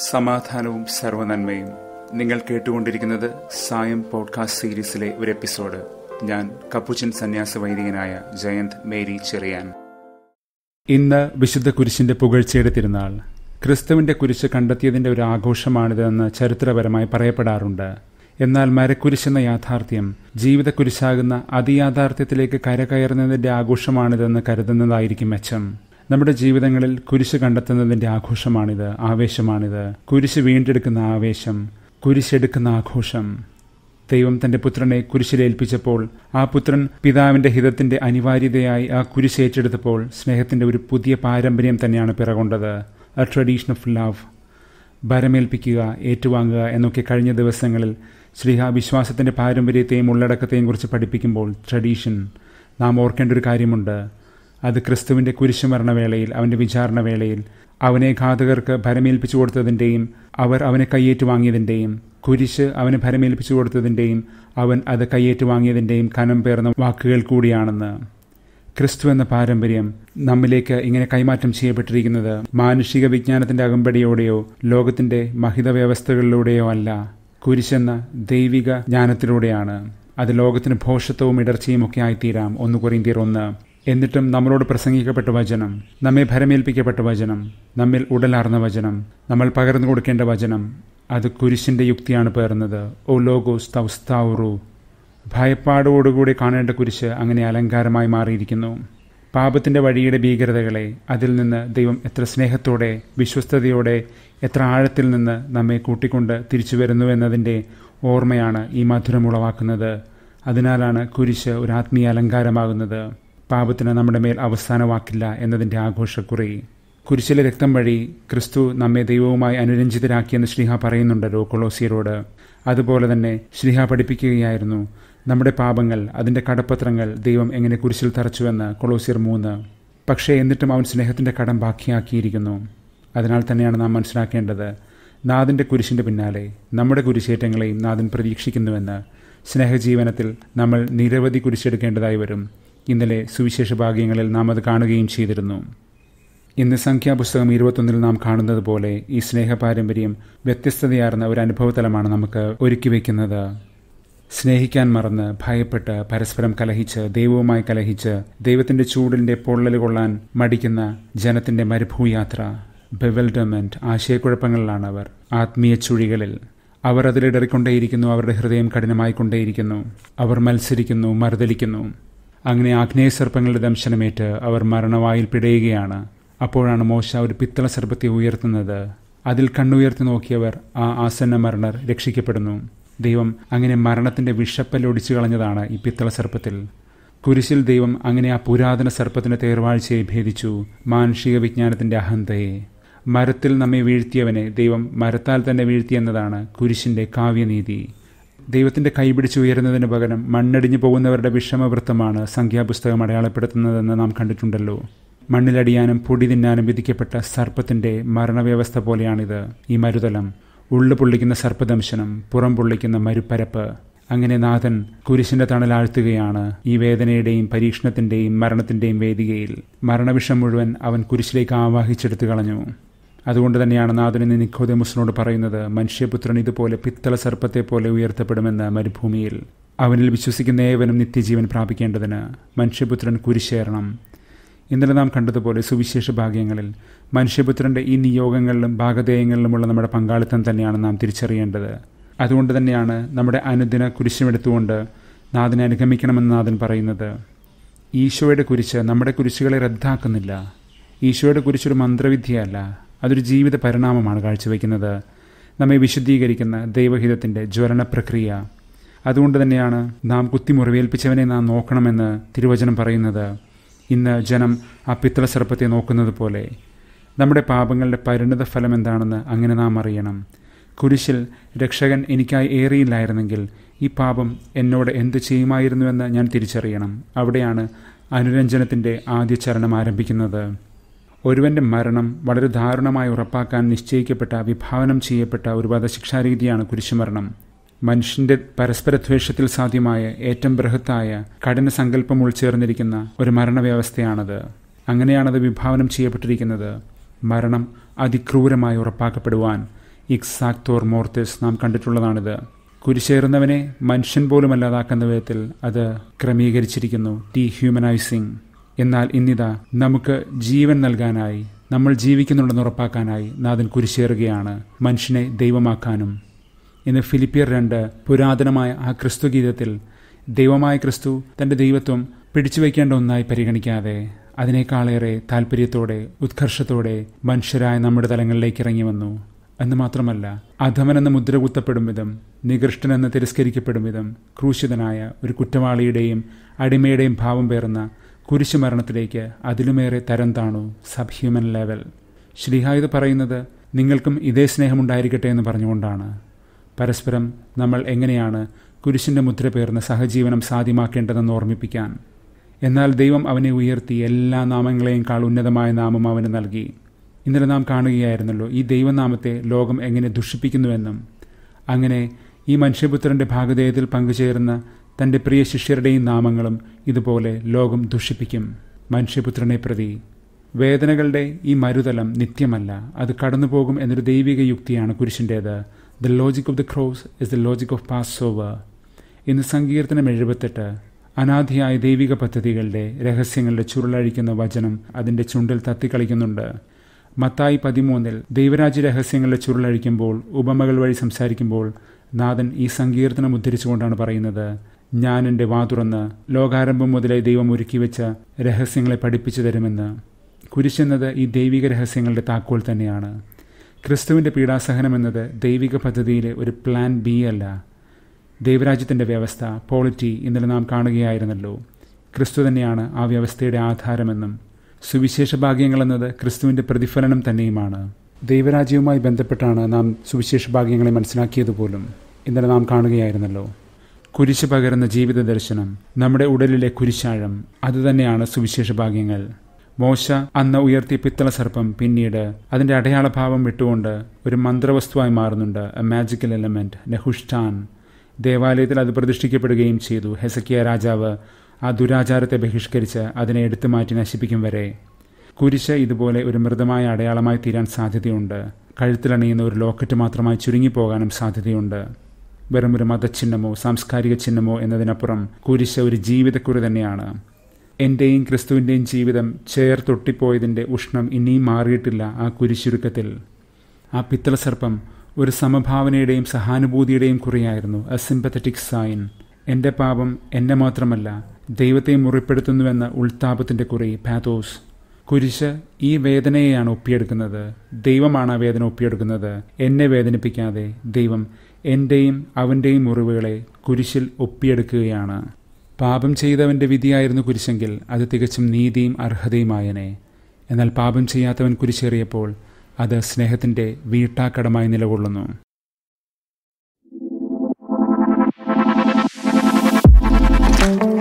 സമാധാനവും സർവനന്മയും നിങ്ങൾ കേട്ടുകൊണ്ടിരിക്കുന്നത് സായം പോഡ്കാസ്റ്റ് സീരീസിലെ ഒരു എപ്പിസോഡ് ഞാൻ കപ്പുച്ചൻ സന്യാസ വൈദികനായ ജയന്ത് മേരി ചെറിയാൻ ഇന്ന് വിശുദ്ധ കുരിശിന്റെ പുകഴ്ചയുടെ തിരുനാൾ ക്രിസ്തുവിന്റെ കുരിശ് കണ്ടെത്തിയതിന്റെ ഒരു ആഘോഷമാണിതെന്ന് ചരിത്രപരമായി പറയപ്പെടാറുണ്ട് എന്നാൽ മരക്കുരിശെന്ന യാഥാർത്ഥ്യം ജീവിത കുരിശാകുന്ന അതിയാഥാർത്ഥ്യത്തിലേക്ക് കരകയറുന്നതിന്റെ ആഘോഷമാണിതെന്ന് കരുതുന്നതായിരിക്കും മെച്ചം നമ്മുടെ ജീവിതങ്ങളിൽ കുരിശ് കണ്ടെത്തുന്നതിന്റെ ആഘോഷമാണിത് ആവേശമാണിത് കുരിശ് വീണ്ടെടുക്കുന്ന ആവേശം കുരിശെടുക്കുന്ന ആഘോഷം ദൈവം തന്റെ പുത്രനെ കുരിശിലേൽപ്പിച്ചപ്പോൾ ആ പുത്രൻ പിതാവിന്റെ ഹിതത്തിന്റെ അനിവാര്യതയായി ആ കുരിശ് ഏറ്റെടുത്തപ്പോൾ സ്നേഹത്തിന്റെ ഒരു പുതിയ പാരമ്പര്യം തന്നെയാണ് പിറകൊണ്ടത് എ ട്രഡീഷൻ ഓഫ് ലവ് ഭരമേൽപ്പിക്കുക ഏറ്റുവാങ്ങുക എന്നൊക്കെ കഴിഞ്ഞ ദിവസങ്ങളിൽ ശ്രീഹ വിശ്വാസത്തിന്റെ പാരമ്പര്യത്തെയും ഉള്ളടക്കത്തെയും കുറിച്ച് പഠിപ്പിക്കുമ്പോൾ ട്രഡീഷൻ നാം ഓർക്കേണ്ട ഒരു കാര്യമുണ്ട് അത് ക്രിസ്തുവിന്റെ കുരിശുമരണവേളയിൽ അവന്റെ വിചാരണവേളയിൽ അവനെ ഘാതകർക്ക് ഭരമേൽപ്പിച്ചു കൊടുത്തതിൻ്റെയും അവർ അവനെ കയ്യേറ്റു വാങ്ങിയതിൻ്റെയും കുരിശ് അവന് ഭരമേൽപ്പിച്ചു കൊടുത്തതിൻ്റെയും അവൻ അത് കയ്യേറ്റു വാങ്ങിയതിൻ്റെയും കനം പേർന്ന വാക്കുകൾ കൂടിയാണെന്ന് ക്രിസ്തു എന്ന പാരമ്പര്യം നമ്മിലേക്ക് ഇങ്ങനെ കൈമാറ്റം ചെയ്യപ്പെട്ടിരിക്കുന്നത് മാനുഷിക വിജ്ഞാനത്തിന്റെ അകമ്പടിയോടെയോ ലോകത്തിന്റെ മഹിത വ്യവസ്ഥകളിലൂടെയോ അല്ല കുരിശെന്ന ദൈവിക ജ്ഞാനത്തിലൂടെയാണ് അത് ലോകത്തിന് ഭോഷത്വവും ഇടർച്ചയും ഒക്കെ ആയിത്തീരാം ഒന്ന് കൊറിന്തിയർ ഒന്ന് എന്നിട്ടും നമ്മളോട് പ്രസംഗിക്കപ്പെട്ട വചനം നമ്മെ ഭരമേൽപ്പിക്കപ്പെട്ട വചനം നമ്മിൽ ഉടലാർന്ന വചനം നമ്മൾ പകർന്നു കൊടുക്കേണ്ട വചനം അത് കുരിശിന്റെ യുക്തിയാണ് പേർന്നത് ഓ ലോഗോസ് തൗസ്താവുറു ഭയപ്പാടോടുകൂടി കാണേണ്ട കുരിശ് അങ്ങനെ അലങ്കാരമായി മാറിയിരിക്കുന്നു പാപത്തിന്റെ വഴിയുടെ ഭീകരതകളെ അതിൽ നിന്ന് ദൈവം എത്ര സ്നേഹത്തോടെ വിശ്വസ്തയോടെ എത്ര ആഴത്തിൽ നിന്ന് നമ്മെ കൂട്ടിക്കൊണ്ട് തിരിച്ചു വരുന്നു എന്നതിൻ്റെ ഓർമ്മയാണ് ഈ മധുരം ഉളവാക്കുന്നത് അതിനാലാണ് കുരിശ് ഒരു ആത്മീയ അലങ്കാരമാകുന്നത് പാപത്തിന് നമ്മുടെ മേൽ അവസാനമാക്കില്ല എന്നതിൻ്റെ ആഘോഷക്കുറി കുരിശിലെ രക്തം വഴി ക്രിസ്തു നമ്മെ ദൈവവുമായി അനുരഞ്ജിതരാക്കിയെന്ന് ശ്രീഹ പറയുന്നുണ്ടല്ലോ കൊളോസിയരോട് അതുപോലെ തന്നെ ശ്രീഹ പഠിപ്പിക്കുകയായിരുന്നു നമ്മുടെ പാപങ്ങൾ അതിൻ്റെ കടപ്പത്രങ്ങൾ ദൈവം എങ്ങനെ കുരിശിൽ തറച്ചുവെന്ന് കൊളോസിയർ മൂന്ന് പക്ഷേ എന്നിട്ടും അവൻ സ്നേഹത്തിൻ്റെ കടം ബാക്കിയാക്കിയിരിക്കുന്നു അതിനാൽ തന്നെയാണ് നാം മനസ്സിലാക്കേണ്ടത് നാഥൻ്റെ കുരിശിൻ്റെ പിന്നാലെ നമ്മുടെ കുരിശേറ്റങ്ങളെയും നാഥൻ പ്രതീക്ഷിക്കുന്നുവെന്ന് സ്നേഹജീവനത്തിൽ നമ്മൾ നിരവധി കുരിശെടുക്കേണ്ടതായി വരും ഇന്നലെ സുവിശേഷ ഭാഗ്യങ്ങളിൽ നാം അത് കാണുകയും ചെയ്തിരുന്നു ഇന്ന് സംഖ്യാപുസ്തകം ഇരുപത്തൊന്നിൽ നാം കാണുന്നത് പോലെ ഈ സ്നേഹ പാരമ്പര്യം വ്യത്യസ്തതയാർന്ന ഒരു അനുഭവതലമാണ് നമുക്ക് ഒരുക്കി വയ്ക്കുന്നത് സ്നേഹിക്കാൻ മറന്ന് ഭയപ്പെട്ട് പരസ്പരം കലഹിച്ച് ദൈവവുമായി കലഹിച്ച് ദൈവത്തിന്റെ ചൂടിന്റെ പൊള്ളൽ കൊള്ളാൻ മടിക്കുന്ന ജനത്തിന്റെ മരുഭൂയാത്ര ബെവൽഡമെന്റ് ആശയക്കുഴപ്പങ്ങളിലാണ് അവർ ആത്മീയ ചുഴികളിൽ അവർ അതിലിടറിക്കൊണ്ടേയിരിക്കുന്നു അവരുടെ ഹൃദയം കഠിനമായിക്കൊണ്ടേയിരിക്കുന്നു അവർ മത്സരിക്കുന്നു മറുതലിക്കുന്നു അങ്ങനെ ആഗ്നേയ സർപ്പങ്ങളുടെ ദംശനമേറ്റ് അവർ മരണവായിൽ പിടയുകയാണ് അപ്പോഴാണ് മോശ ഒരു പിത്തള സർപ്പത്തെ ഉയർത്തുന്നത് അതിൽ കണ്ണുയർത്തി നോക്കിയവർ ആ ആസന്ന മരണർ രക്ഷിക്കപ്പെടുന്നു ദൈവം അങ്ങനെ മരണത്തിന്റെ വിഷപ്പൽ ഒടിച്ചു കളഞ്ഞതാണ് ഈ പിത്തള സർപ്പത്തിൽ കുരിശിൽ ദൈവം അങ്ങനെ ആ പുരാതന സർപ്പത്തിന്റെ തേർവാഴ്ചയെ ഭേദിച്ചു മാനുഷിക വിജ്ഞാനത്തിന്റെ അഹന്തയെ മരത്തിൽ നമ്മെ വീഴ്ത്തിയവനെ ദൈവം മരത്താൽ തന്നെ വീഴ്ത്തിയെന്നതാണ് കുരിശിന്റെ കാവ്യനീതി ദൈവത്തിന്റെ കൈപിടിച്ച് ഉയരുന്നതിന് പകരം മണ്ണടിഞ്ഞു പോകുന്നവരുടെ വിഷമവൃത്തമാണ് സംഖ്യാപുസ്തകം അടയാളപ്പെടുത്തുന്നതെന്ന് നാം കണ്ടിട്ടുണ്ടല്ലോ മണ്ണിലടിയാനും പൊടി തിന്നാനും വിധിക്കപ്പെട്ട സർപ്പത്തിന്റെ മരണവ്യവസ്ഥ പോലെയാണിത് ഈ മരുതലം ഉള്ളു പൊള്ളിക്കുന്ന സർപ്പദംശനം പുറം പൊള്ളിക്കുന്ന മരുപ്പരപ്പ് അങ്ങനെ നാഥൻ കുരിശിന്റെ തണലാഴ്ത്തുകയാണ് ഈ വേദനയുടെയും പരീക്ഷണത്തിന്റെയും മരണത്തിന്റെയും വേദികയിൽ മരണവിഷം മുഴുവൻ അവൻ കുരിശിലേക്ക് ആവാഹിച്ചെടുത്തു കളഞ്ഞു അതുകൊണ്ട് തന്നെയാണ് നാഥൻ ഇന്ന് നിക്കോദമുസിനോട് പറയുന്നത് മനുഷ്യപുത്രൻ ഇതുപോലെ പിത്തള സർപ്പത്തെ പോലെ ഉയർത്തപ്പെടുമെന്ന് മരുഭൂമിയിൽ അവനിൽ വിശ്വസിക്കുന്ന ഏവനും നിത്യജീവൻ പ്രാപിക്കേണ്ടതിന് മനുഷ്യപുത്രൻ കുരിശേറണം ഇന്നലെ നാം കണ്ടതുപോലെ സുവിശേഷ ഭാഗ്യങ്ങളിൽ മനുഷ്യപുത്രന്റെ ഈ നിയോഗങ്ങളിലും ഭാഗധേയങ്ങളിലുമുള്ള നമ്മുടെ പങ്കാളിത്തം തന്നെയാണ് നാം തിരിച്ചറിയേണ്ടത് അതുകൊണ്ട് തന്നെയാണ് നമ്മുടെ അനുദിന കുരിശുമെടുത്തുകൊണ്ട് നാഥനെ അനുഗമിക്കണമെന്ന് നാഥൻ പറയുന്നത് ഈശോയുടെ കുരിശ് നമ്മുടെ കുരിശുകളെ റദ്ദാക്കുന്നില്ല ഈശോയുടെ കുരിശൊരു മന്ത്രവിദ്യയല്ല അതൊരു ജീവിത പരിണാമമാണ് കാഴ്ചവെക്കുന്നത് നമ്മെ വിശുദ്ധീകരിക്കുന്ന ദൈവഹിതത്തിന്റെ ജ്വലന പ്രക്രിയ അതുകൊണ്ട് തന്നെയാണ് നാം കുത്തിമുറിവേൽപ്പിച്ചവനെ നാം നോക്കണമെന്ന് തിരുവചനം പറയുന്നത് ഇന്ന് ജനം ആ പിത്തള സർപ്പത്തെ നോക്കുന്നത് പോലെ നമ്മുടെ പാപങ്ങളുടെ പരിണിത ഫലം എന്താണെന്ന് അങ്ങനെ നാം അറിയണം കുരിശിൽ രക്ഷകൻ എനിക്കായി ഏറിയില്ലായിരുന്നെങ്കിൽ ഈ പാപം എന്നോട് എന്ത് ചെയ്യുമായിരുന്നുവെന്ന് ഞാൻ തിരിച്ചറിയണം അവിടെയാണ് അനുരഞ്ജനത്തിൻ്റെ ആദ്യ ചരണം ആരംഭിക്കുന്നത് ഒരുവന്റെ മരണം വളരെ ദാരുണമായി ഉറപ്പാക്കാൻ നിശ്ചയിക്കപ്പെട്ട വിഭാവനം ചെയ്യപ്പെട്ട ഒരു വധശിക്ഷാരീതിയാണ് കുരിശുമരണം മനുഷ്യന്റെ പരസ്പരദ്വേഷത്തിൽ സാധ്യമായ ഏറ്റവും ബൃഹത്തായ കഠിന സങ്കല്പം ഉൾച്ചേർന്നിരിക്കുന്ന ഒരു മരണവ്യവസ്ഥയാണത് അങ്ങനെയാണത് വിഭാവനം ചെയ്യപ്പെട്ടിരിക്കുന്നത് മരണം അതിക്രൂരമായി ഉറപ്പാക്കപ്പെടുവാൻ ഇക്സാക്തോർ മോർത്തിസ് നാം കണ്ടിട്ടുള്ളതാണിത് കുരിശേറുന്നവനെ മനുഷ്യൻ പോലും അല്ലാതാക്കുന്ന വിധത്തിൽ അത് ക്രമീകരിച്ചിരിക്കുന്നു ഡീഹ്യൂമനൈസിംഗ് എന്നാൽ ഇന്നിതാ നമുക്ക് ജീവൻ നൽകാനായി നമ്മൾ ജീവിക്കുന്നുണ്ടെന്ന് ഉറപ്പാക്കാനായി നാഥൻ കുരിശേറുകയാണ് മനുഷ്യനെ ദൈവമാക്കാനും ഇന്ന് ഫിലിപ്പിയർ രണ്ട് പുരാതനമായ ആ ക്രിസ്തു ഗീതത്തിൽ ദൈവമായ ക്രിസ്തു തന്റെ ദൈവത്വം പിടിച്ചു വയ്ക്കേണ്ട ഒന്നായി പരിഗണിക്കാതെ അതിനേക്കാളേറെ താല്പര്യത്തോടെ ഉത്കർഷത്തോടെ മനുഷ്യരായ നമ്മുടെ തലങ്ങളിലേക്ക് ഇറങ്ങി വന്നു എന്ന് മാത്രമല്ല അധമനെന്ന് മുദ്ര കുത്തപ്പെടും വിധം നികൃഷ്ടനെന്ന് തിരസ്കരിക്കപ്പെടും വിധം ക്രൂശിതനായ ഒരു കുറ്റവാളിയുടെയും അടിമയുടെയും ഭാവം പേറുന്ന കുരിശുമരണത്തിലേക്ക് അതിലുമേറെ തരം താണു സബ് ഹ്യൂമൻ ലെവൽ ശ്രീഹായുധ പറയുന്നത് നിങ്ങൾക്കും ഇതേ സ്നേഹമുണ്ടായിരിക്കട്ടെ എന്ന് പറഞ്ഞുകൊണ്ടാണ് പരസ്പരം നമ്മൾ എങ്ങനെയാണ് കുരിശിന്റെ മുദ്ര പേർന്ന് സഹജീവനം സാധ്യമാക്കേണ്ടതെന്ന് ഓർമ്മിപ്പിക്കാൻ എന്നാൽ ദൈവം അവനെ ഉയർത്തി എല്ലാ നാമങ്ങളെയും കാൾ ഉന്നതമായ നാമം അവന് നൽകി ഇന്നലെ നാം കാണുകയായിരുന്നല്ലോ ഈ ദൈവനാമത്തെ ലോകം എങ്ങനെ ദുഷിപ്പിക്കുന്നുവെന്നും അങ്ങനെ ഈ മനുഷ്യപുത്രന്റെ ഭാഗധേയത്തിൽ പങ്കുചേരുന്ന തന്റെ പ്രിയ ശിഷ്യരുടെയും നാമങ്ങളും ഇതുപോലെ ലോകം ദുഷിപ്പിക്കും മനുഷ്യപുത്രനെ പ്രതി വേദനകളുടെ ഈ മരുതലം നിത്യമല്ല അത് കടന്നുപോകും എന്നൊരു ദൈവിക യുക്തിയാണ് കുരിശിൻ്റേത് the logic of the cross is the logic of passover ഇന്ന് സങ്കീർത്തനം എഴുപത്തെട്ട് അനാദിയായ ദൈവിക പദ്ധതികളുടെ രഹസ്യങ്ങളുടെ ചുരുളഴിക്കുന്ന വചനം അതിന്റെ ചുണ്ടിൽ തത്തിക്കളിക്കുന്നുണ്ട് മത്തായി പതിമൂന്നിൽ ദൈവരാജ്യ രഹസ്യങ്ങളുടെ ചുരുളഴിക്കുമ്പോൾ ഉപമകൾ വഴി സംസാരിക്കുമ്പോൾ നാഥൻ ഈ സങ്കീർത്തനം ഉദ്ധരിച്ചുകൊണ്ടാണ് പറയുന്നത് ഞാൻ എൻ്റെ വാതുറന്ന് ലോകാരംഭം മുതലേ ദൈവം ഒരുക്കി വെച്ച രഹസ്യങ്ങളെ പഠിപ്പിച്ചു തരുമെന്ന് കുരിശെന്നത് ഈ ദൈവിക രഹസ്യങ്ങളുടെ താക്കോൽ തന്നെയാണ് ക്രിസ്തുവിൻ്റെ പീഡാസഹനം എന്നത് ദൈവിക പദ്ധതിയിലെ ഒരു പ്ലാൻ ബി അല്ല ദൈവരാജ്യത്തിൻ്റെ വ്യവസ്ഥ പോളിറ്റി ഇന്നലെ നാം കാണുകയായിരുന്നല്ലോ ക്രിസ്തു തന്നെയാണ് ആ വ്യവസ്ഥയുടെ ആധാരമെന്നും സുവിശേഷ ഭാഗ്യങ്ങൾ എന്നത് ക്രിസ്തുവിൻ്റെ പ്രതിഫലനം തന്നെയുമാണ് ദൈവരാജ്യവുമായി ബന്ധപ്പെട്ടാണ് നാം സുവിശേഷ ഭാഗ്യങ്ങളെ മനസ്സിലാക്കിയതുപോലും ഇന്നലെ നാം കാണുകയായിരുന്നല്ലോ കുരിശ് പകരുന്ന ജീവിത ദർശനം നമ്മുടെ ഉടലിലെ കുരിശാഴം അതുതന്നെയാണ് സുവിശേഷ ഭാഗ്യങ്ങൾ മോശ അന്ന് ഉയർത്തിയ പിത്തള സർപ്പം പിന്നീട് അതിന്റെ അടയാളഭാവം വിട്ടുകൊണ്ട് ഒരു മന്ത്രവസ്തുവായി മാറുന്നുണ്ട് എ മാജിക്കൽ എലമെന്റ് നെഹുഷ്ടാൻ ദേവാലയത്തിൽ അത് പ്രതിഷ്ഠിക്കപ്പെടുകയും ചെയ്തു ഹെസക്കിയ രാജാവ് ആ ദുരാചാരത്തെ ബഹിഷ്കരിച്ച് അതിനെ എടുത്തു മാറ്റി നശിപ്പിക്കും വരെ കുരിശ് ഇതുപോലെ ഒരു മൃതമായ അടയാളമായി തീരാൻ സാധ്യതയുണ്ട് കഴുത്തിലണിയുന്ന ഒരു ലോക്കറ്റ് മാത്രമായി ചുരുങ്ങിപ്പോകാനും സാധ്യതയുണ്ട് വെറും ഒരു മതചിഹ്നമോ സാംസ്കാരിക ചിഹ്നമോ എന്നതിനപ്പുറം കുരിശ് ഒരു ജീവിതക്കുറി തന്നെയാണ് എന്റെയും ക്രിസ്തുവിന്റെയും ജീവിതം ചേർത്തൊട്ടിപ്പോയതിന്റെ ഉഷ്ണം ഇനിയും മാറിയിട്ടില്ല ആ കുരിശുരുക്കത്തിൽ ആ പിത്തള സർപ്പം ഒരു സമഭാവനയുടെയും സഹാനുഭൂതിയുടെയും കുറിയായിരുന്നു എ സിമ്പത്തറ്റിക് സൈൻ എന്റെ പാപം എന്നെ മാത്രമല്ല ദൈവത്തെ മുറിപ്പെടുത്തുന്നുവെന്ന ഉൾത്താപത്തിന്റെ കുറി പാത്തോസ് കുരിശ് ഈ വേദനയെയാണ് ഒപ്പിയെടുക്കുന്നത് ദൈവമാണ് ആ വേദന ഒപ്പിയെടുക്കുന്നത് എന്നെ വേദനിപ്പിക്കാതെ ദൈവം എന്റെയും അവന്റെയും മുറിവുകളെ കുരിശിൽ ഒപ്പിയെടുക്കുകയാണ് പാപം ചെയ്തവന്റെ വിധിയായിരുന്നു കുരിശെങ്കിൽ അത് തികച്ചും നീതിയും അർഹതയുമായനെ എന്നാൽ പാപം ചെയ്യാത്തവൻ കുരിശേറിയപ്പോൾ അത് സ്നേഹത്തിന്റെ വീട്ടാക്കടമായി നിലകൊള്ളുന്നു thank you